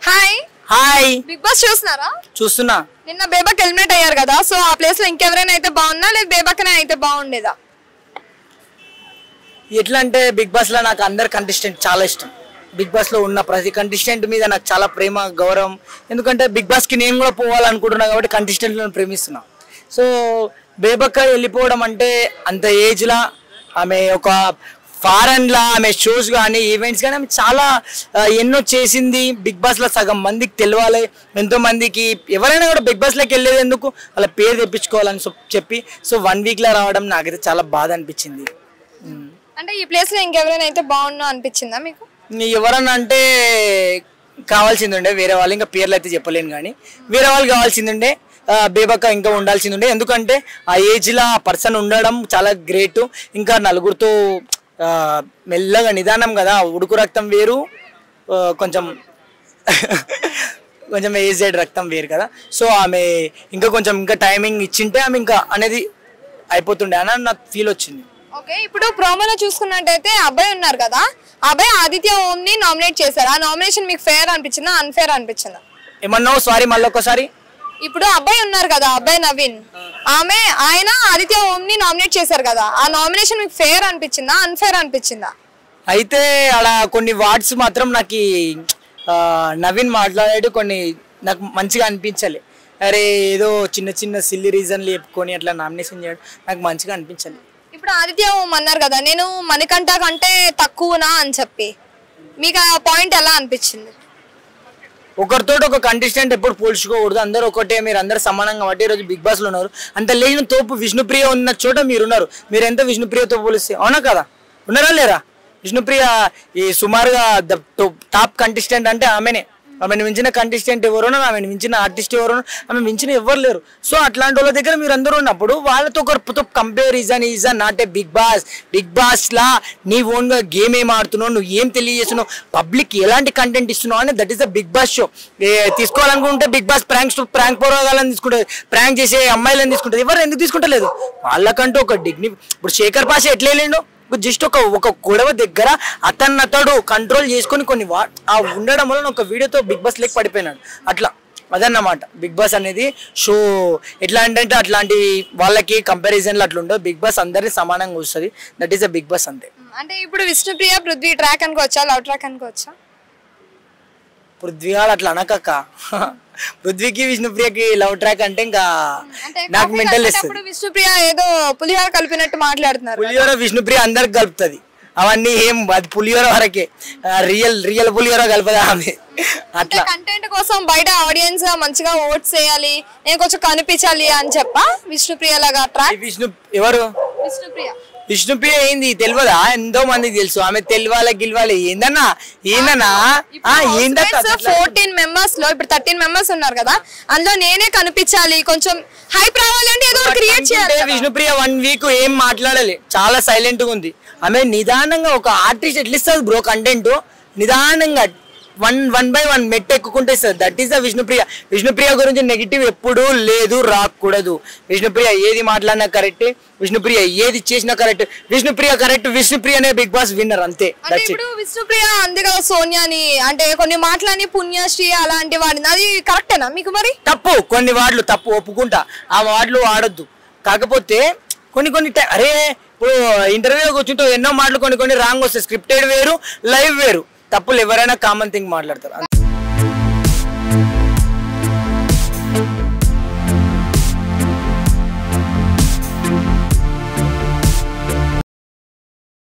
Hi hi big boss చూస్తున్నారా చూస్తున్నా నిన్న బేబాక్ ఎలిమినేట్ అయ్యారు కదా సో ఆ ప్లేస్ లో ఇంకెవరైనా అయితే బాగున్నా లేదు బేబాకనే అయితే బాగుండేదా ఎట్లా అంటే బిగ్ బాస్ లో నాకు అందరు కంటెస్టెంట్ చాలా ఇష్టం బిగ్ బాస్ లో ఉన్న ప్రతి కంటెస్టెంట్ మీద నాకు చాలా ప్రేమ గౌరవం ఎందుకంటే బిగ్ బాస్ కి నేను కూడా పోవాలనుకుంటున్నా కాబట్టి కంటెస్టెంట్లను ప్రేమిస్తున్నా సో బేబక్క వెళ్ళిపోవడం అంటే అంత ఏజ్ లా ఆమె ఒక ఫారెన్ లా ఆమె షోస్ కానీ ఈవెంట్స్ కానీ ఆమె చాలా ఆ, ఎన్నో చేసింది బిగ్ బాస్ లో సగం మందికి తెలియాలి ఎంతో మందికి ఎవరైనా కూడా బిగ్ బాస్ లోకి వెళ్ళేది ఎందుకు వాళ్ళ పేరు తెప్పించుకోవాలని సో- చెప్పి సో వన్ వీక్ లో రావడం నాకైతే చాలా బాధ అనిపించింది ఉమ్. అంటే ఈ ప్లేస్ లో ఇంకెవరైనా అయితే బాగున్నా అనిపించిందా మీకు ఎవరన్నా అంటే కావాల్సింది ఉండే వేరే వాళ్ళు ఇంకా పేర్లు అయితే చెప్పలేను కానీ వేరే వాళ్ళు కావాల్సింది ఉండే ఆ, బేబక్క ఇంకా ఉండాల్సింది ఉండే ఎందుకంటే ఆ ఏజ్లో ఆ పర్సన్ ఉండడం చాలా గ్రేట్ ఇంకా నలుగురితో ఆ, మెల్లగా నిదానం కదా ఉడుకు రక్తం వేరు ఆ, కొంచెం కొంచెం ఏజెడ్ రక్తం వేరు కదా సో ఆమె ఇంకా కొంచెం ఇంకా టైమింగ్ ఇచ్చింటే ఆమె ఇంకా అనేది అయిపోతుండే అని నాకు ఫీల్ వచ్చింది ఓకే ఇప్పుడు ప్రోమోలో చూసుకున్నట్టయితే అబ్బాయి ఉన్నారు కదా అబ్బాయి ఆదిత్య ఓం ని నామినేట్ చేశారు ఆ నామినేషన్ మీకు ఫేర్ అనిపించిందా అన్ఫేర్ అనిపించిందా ఏమన్నావు సారీ మళ్ళీ ఒక్కసారి ఇప్పుడు అబ్బాయి ఉన్నారు కదా అబ్బాయి నవీన్ ఆమె ఆయన ఆదిత్య ఓం ని నామినేట్ చేశారు కదా ఆ నామినేషన్ మీకు ఫేర్ అనిపించిందా అన్ఫేర్ అనిపించిందా అయితే అక్కడ కొన్ని వర్డ్స్ మాత్రం నాకు ఈ, ఆ, నవీన్ మాట్లాడాడు కొన్ని నాకు మంచిగా అనిపించాలి అరే ఏదో చిన్న చిన్న సిల్లి రీజన్లు చెప్పుకొని అట్లా నామినేషన్ చేయడం నాకు మంచిగా అనిపించాలి ఇప్పుడు ఆదిత్య ఓం అన్నారు కదా నేను మణికంఠ కంటే తక్కువనా అని చెప్పి మీకు ఆ పాయింట్ ఎలా అనిపించింది ఒకరితో ఒక కంటెస్టెంట్ ఎప్పుడు పోల్చుకోకూడదు అందరూ ఒకటే మీరు అందరు సమానంగా కాబట్టి ఈరోజు బిగ్ బాస్ లో ఉన్నారు అంత లేని తోపు విష్ణుప్రియ ఉన్న చోట మీరు ఉన్నారు మీరు ఎంత విష్ణుప్రియతో పోలిస్తే అవునా కదా ఉన్నారా లేరా విష్ణుప్రియ ఈ సుమారుగా ద టాప్ కంటెస్టెంట్ అంటే ఆమెనే ఆమెను మించిన కంటెస్టెంట్ ఎవరునో ఆమెను మించిన ఆర్టిస్ట్ ఎవరునో ఆమె మించిన ఎవరు లేరు సో అట్లాంటి వాళ్ళ దగ్గర మీరు అందరూ ఉన్నప్పుడు వాళ్ళతో ఒకరితో comparison is not a Bigg Boss Bigg Boss లా నీ ఓన్ గా గేమ్ ఏం ఆడుతున్నావు నువ్వు ఏం తెలియజేస్తున్నావు పబ్లిక్ ఎలాంటి కంటెంట్ ఇస్తున్నావు అని that is the Bigg Boss show తీసుకోవాలనుకుంటే బిగ్ బాస్ ప్రాంక్స్ ప్రాంక్ పోరాగాలని తీసుకుంటుంది ప్రాంక్ చేసే అమ్మాయిలను తీసుకుంటుంది ఎవరు ఎందుకు తీసుకుంటలేదు వాళ్ళకంటూ ఒక డిగ్ని ఇప్పుడు శేఖర్ పాష ఎట్లా వెళ్ళిండు జస్ట్ ఒక ఒక గొడవ దగ్గర అతన్ని అతడు కంట్రోల్ చేసుకొని కొన్ని వా ఆ ఉండడం వలన ఒక వీడియోతో బిగ్ బాస్ లెక్క పడిపోయినాడు అట్లా అదన్నమాట బిగ్ బాస్ అనేది షో ఎట్లా అంటే అట్లాంటి వాళ్ళకి కంపారిజన్లు అట్లా ఉండవు బిగ్ బాస్ అందరినీ సమానంగా వస్తుంది that is the Bigg Boss అంతే అంటే ఇప్పుడు విష్ణుప్రియ పృథ్వీ ట్రాక్ అనుకోవచ్చా లవ్ ట్రాక్ అనుకోవచ్చా పృథ్వీగాడు అట్లా అనకక్క పృథ్వీకి విష్ణుప్రియకి లవ్ ట్రాక్ అంటే ఇంకా అంటే నాకు కాఫీ మెంటల్ ఇస్తుంది తాగేటప్పుడు విష్ణుప్రియ ఏదో పులిహోర కలిపినట్టు మాట్లాడుతున్నారు పులిహోర విష్ణుప్రియ అందరికి కలుపుతుంది అవన్నీ ఏం అది పులిహోర వరకే రియల్ రియల్ పులిహోర కలపదా ఆమె అంటే అట్లా కంటెంట్ కోసం బయట ఆడియన్స్ మంచిగా ఓట్స్ చేయాలి నేను కొంచెం కనిపించాలి అని చెప్ప విష్ణుప్రియ లాగా ఈ ట్రాక్ విష్ణు ఎవరు విష్ణుప్రియ విష్ణుప్రియ ఏంది తెలియదా ఎంతో మందికి తెలుసు ఆమె తెలియాలి గిలవాలి ఏందన్నా ఏందన్నా ఆ, ఏందక్క అట్లా? ఫోర్టీన్ మెంబర్స్ లో ఇప్పుడు థర్టీన్ మెంబర్స్ ఉన్నారు కదా అందులో నేనే కనిపించాలి కొంచెం హైప్ రావాలి అంటే ఏదో క్రియేట్ చేయాలి అంటే కదా. విష్ణుప్రియ వన్ వీక్ ఏం మాట్లాడాలి చాలా సైలెంట్ గా ఉంది ఆమె నిదానంగా ఒక ఆర్టిస్ట్ ఎట్లా ఇస్తుంది బ్రో కంటెంట్ నిదానంగా వన్ వన్ బై వన్ మెట్ ఎక్కుకుంటే ఇస్తుంది that is the Vishnupriya Vishnupriya గురించి నెగిటివ్ ఎప్పుడూ లేదు రాకూడదు విష్ణుప్రియ ఏది మాట్లాడినా కరెక్ట్ విష్ణుప్రియ ఏది చేసినా కరెక్ట్ విష్ణుప్రియ కరెక్ట్ విష్ణుప్రియనే బిగ్ బాస్ విన్నర్ అంతే అంటే దట్స్ ఇట్ ఇప్పుడు విష్ణుప్రియ అంది కదా సోనియాని అంటే కొన్ని మాటలని పుణ్యశ్రీ అలాంటి వాడిని అది కరెక్టేనా మీకు మరి తప్పు కొన్ని వార్డులు తప్పు ఒప్పుకుంటా ఆ వార్డులు వాడొద్దు కాకపోతే కొన్ని కొన్ని టై- అరే ఇప్పుడు ఇంటర్వ్యూలో కూర్చుంటూ ఎన్నో మాటలు కొన్ని కొన్ని రాంగ్ వస్తాయి స్క్రిప్టెడ్ వేరు లైవ్ వేరు తప్పులు ఎవరైనా కామన్ థింగ్ మాట్లాడతారు